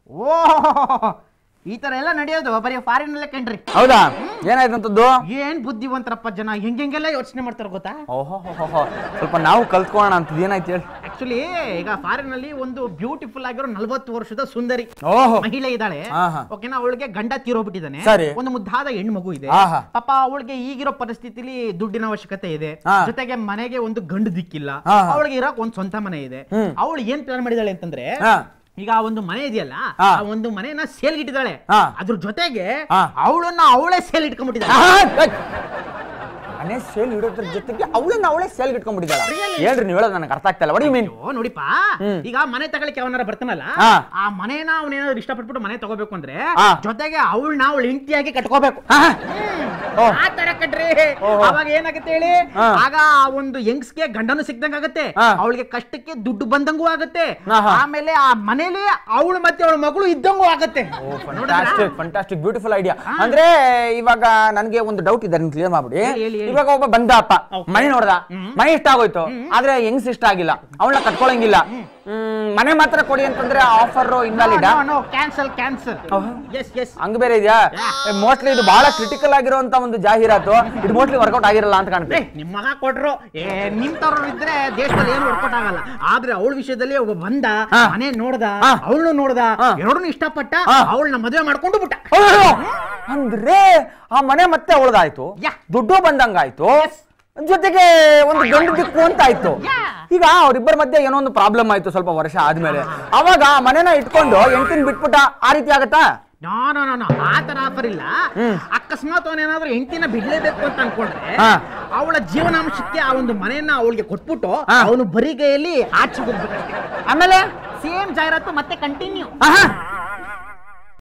ಓ ಈ ತರ ಎಲ್ಲ ನಡೆಯೋದು ಬರೀ ಫಾರಿನ್ ಅಲ್ಲೇ ಕಣ್ರಿ ಹೌದಾ ಏನಾಯ್ತಂತದ್ದು ಏನ್ ಬುದ್ಧಿವಂತರಪ್ಪ ಜನ ಹೆಂಗ್ ಹೆಂಗೆಲ್ಲ ಯೋಚನೆ ಮಾಡ್ತಾರ ಗೊತ್ತಾ ಓಹೋ ಸ್ವಲ್ಪ ನಾವು ಕಲ್ತ್ಕೊಳ್ಳೋಣ ಅಂತ ಏನಾಯ್ತು ಹೇಳಿ ಆಕ್ಚುಲಿ ಈಗ ಫಾರಿನ್ ಅಲ್ಲಿ ಒಂದು ಬ್ಯೂಟಿಫುಲ್ ಆಗಿರೋ ನಲ್ವತ್ತು ವರ್ಷದ ಸುಂದರಿ ಓಹೋ ಮಹಿಳೆ ಇದ್ದಾಳೆ ಆಹಾ. ಓಕೆನಾ ಅವಳಿಗೆ ಗಂಡ ತೀರೋಗ್ಬಿಟ್ಟಿದ್ದಾನೆ ಸರಿ. ಒಂದು ಮುದ್ದಾದ ಹೆಣ್ಣು ಮಗು ಇದೆ ಆಹಾ. ಪಾಪ ಅವಳಿಗೆ ಈಗಿರೋ ಪರಿಸ್ಥಿತಿಲಿ ದುಡ್ಡಿನ ಅವಶ್ಯಕತೆ ಇದೆ ಹಾ. ಜೊತೆಗೆ ಮನೆಗೆ ಒಂದು ಗಂಡು ದಿಕ್ಕಿಲ್ಲ ಆಹಾ. ಅವಳಿಗೆ ಇರೋಕ್ ಒಂದ್ ಸ್ವಂತ ಮನೆ ಇದೆ ಹ್ಮ್. ಅವಳು ಏನ್ ಪ್ಲಾನ್ ಮಾಡಿದಾಳೆ ಅಂತಂದ್ರೆ ಹಾ. ಈಗ ಆ ಒಂದು ಮನೆ ಇದೆಯಲ್ಲ ಹಾ. ಆ ಒಂದು ಮನೆಯನ್ನ ಸೇಲ್ ಇಟ್ಟಿದ್ದಾಳೆ ಹಾ. ಅದ್ರ ಜೊತೆಗೆ ಹಾ. ಅವಳನ್ನ ಅವಳೇ ಸೇಲ್ ಇಟ್ಕೊಂಡ್ಬಿಟ್ಟಿದ್ದಾಳೆ ಆಹಾ, ಏಯ್! ಮನೆ ಸೇಲ್ ಇಡೋದ್ರ ಜೊತೆಗೆ ಅವಳನ್ನ ಅವಳೇ ಸೇಲ್ ಇಟ್ಕೊಂಡ್ಬಿಟ್ಟಿದ್ದಾಳ ಹೇಳ್ರಿ ನೀವು ಹೇಳೋದು ನನಗೆ ಅರ್ಥ ಆಗ್ತಾ ಇಲ್ಲ ಒಡಿ ಮೀನ್ ಅಯ್ಯೋ, ನೋಡಿಪ್ಪ ಹ್ಮ್. ಈಗ ಮನೆ ತಗೊಳಕ್ಕೆ ಅವನಾರ ಬರ್ತಾನಲ್ಲ ಹಾ. ಆ ಮನೇನ ಅವನೇನಾದ್ರು ಇಷ್ಟಪಟ್ಬಿಟ್ಟು ಮನೆ ತಗೋಬೇಕು ಅಂದ್ರೆ ಹಾ. ಜೊತೆಗೆ ಅವಳನ್ನ ಅವಳು ಹೆಂಡತಿಯಾಗಿ ಕಟ್ಕೋಬೇಕು ಆಹಾ. ಓ. ಆ ತರ ಕಟ್ರಿ ಓಹೋ. ಅವಾಗ ಏನಾಗುತ್ತೆ ಹೇಳಿ ಹಾ. ಆಗ ಆ ಒಂದು ಯಂಗ್ಸ್ಗೆ ಗಂಡನು ಸಿಕ್ದಂಗ ಆಗತ್ತೆ ಹಾ. ಅವಳಿಗೆ ಕಷ್ಟಕ್ಕೆ ದುಡ್ಡು ಬಂದಂಗೂ ಆಗತ್ತೆ ಆಹಾ. ಆಮೇಲೆ ಆ ಮನೇಲಿ ಅವಳು ಮತ್ತೆ ಅವಳ ಮಗಳು ಇದ್ದಂಗೂ ಆಗತ್ತೆ ಫಂಟಾಸ್ಟಿಕ್ ಫಂಟಾಸ್ಟಿಕ್ ಬ್ಯೂಟಿಫುಲ್ ಐಡಿಯಾ ಅಂದ್ರೆ ಇವಾಗ ನನಗೆ ಒಂದು ಡೌಟ್ ಇದೆ ಕ್ಲಿಯರ್ ಮಾಡ್ಬಿಡಿ ಹೇಳಿ, ಹೇಳಿ, ಹೇಳಿ. ಇವಾಗ ಒಬ್ಬ ಬಂದ ಅಪ್ಪ Okay. ಮನೆ ನೋಡ್ದ ಮನೆ ಇಷ್ಟ ಆಗೋಯ್ತು ಆದ್ರೆ ಹೆಂಗ್ಸ್ ಇಷ್ಟ ಆಗಿಲ್ಲ ಅವಳನ್ನ ಕಟ್ಕೊಳಂಗಿಲ್ಲ ಹ್ಮ್, ಮನೆ ಮಾತ್ರ ಕೊಡಿ ಅಂತಂದ್ರೆ ಆಫರ್ ಇನ್ವ್ಯಾಲಿಡ್ ಕ್ಯಾನ್ಸಲ್ ಕ್ಯಾನ್ಸಲ್ ಓಹೋ. ಎಸ್ ಎಸ್ ಹಂಗ್ ಬೇರೆ ಇದೆಯಾ ಮೋಸ್ಟ್ಲಿ ಇದು ಬಹಳ ಕ್ರಿಟಿಕಲ್ ಆಗಿರುವಂತ ಒಂದು ಜಾಹೀರಾತು ಇದು ಮೋಸ್ಟ್ಲಿ ವರ್ಕೌಟ್ ಆಗಿರಲ್ಲ ಅಂತ ಕಾಣುತ್ತೆ ನಿಮ್ ಮಗ ಕೊಟ್ರು ಏ ನಿಂತವ್ರು ಇದ್ರೆ ದೇಶದಲ್ಲಿ ಏನು ವರ್ಕೌಟ್ ಆಗಲ್ಲ ಆದ್ರೆ ಅವಳ ವಿಷಯದಲ್ಲಿ ಒಬ್ಬ ಬಂದ ಹಾ. ಮನೆ ನೋಡ್ದ ಹಾ. ಅವಳು ನೋಡ್ದ ಹಾ. ಎರಡನ್ನೂ ಇಷ್ಟಪಟ್ಟ ಹಾ. ಅವಳನ್ನ ಮದುವೆ ಮಾಡ್ಕೊಂಡು ಬಿಟ್ಟ ಅಯ್ಯೋ! ಅಂದ್ರೆ ಆ ಮನೆ ಮತ್ತೆ ಅವಳದಾಯ್ತು ಯಾ. ದುಡ್ಡು ಬಂದಂಗಾಯ್ತು ಜೊತೆಗೆ ಒಂದು ಗಂಡು ದಿಕ್ಕು ಅಂತ ಆಯ್ತು ಯಾ. ಈಗ ಅವ್ರಿಬ್ಬರ ಮಧ್ಯೆ ಏನೋ ಒಂದು ಪ್ರಾಬ್ಲಮ್ ಆಯ್ತು ಸ್ವಲ್ಪ ವರ್ಷ ಆದ್ಮೇಲೆ ಅವಾಗ ಆ ಮನೆನ ಇಟ್ಕೊಂಡು ಎಂಟಿನ ಬಿಟ್ಬಿಟ್ಟ ಆ ರೀತಿ ಆಗತ್ತಾ ನೋ ನೋ ನೋ ನೋ ಆ ತರ ಆಫರ್ ಇಲ್ಲ ಹ್ಮ್. ಅಕಸ್ಮಾತ್ ಅವನೇನಾದ್ರೂ ಹೆಂಡತಿನ ಬಿಡ್ಲೇಬೇಕು ಅಂತ ಅನ್ಕೊಂಡ್ರೆ ಹಾ. ಅವಳ ಜೀವನಾಂಶಕ್ಕೆ ಆ ಒಂದು ಮನೆಯನ್ನ ಅವಳಿಗೆ ಕೊಟ್ಬಿಟ್ಟು ಹಾ. ಅವನು ಬರಿಗೈಯಲ್ಲಿ ಆಚೆ ಹೋಗ್ಬೇಕಷ್ಟೇ ಆಮೇಲೆ ಸೇಮ್ ಜಾಹೀರಾತು ಮತ್ತೆ ಕಂಟಿನ್ಯೂ ಆಹಾ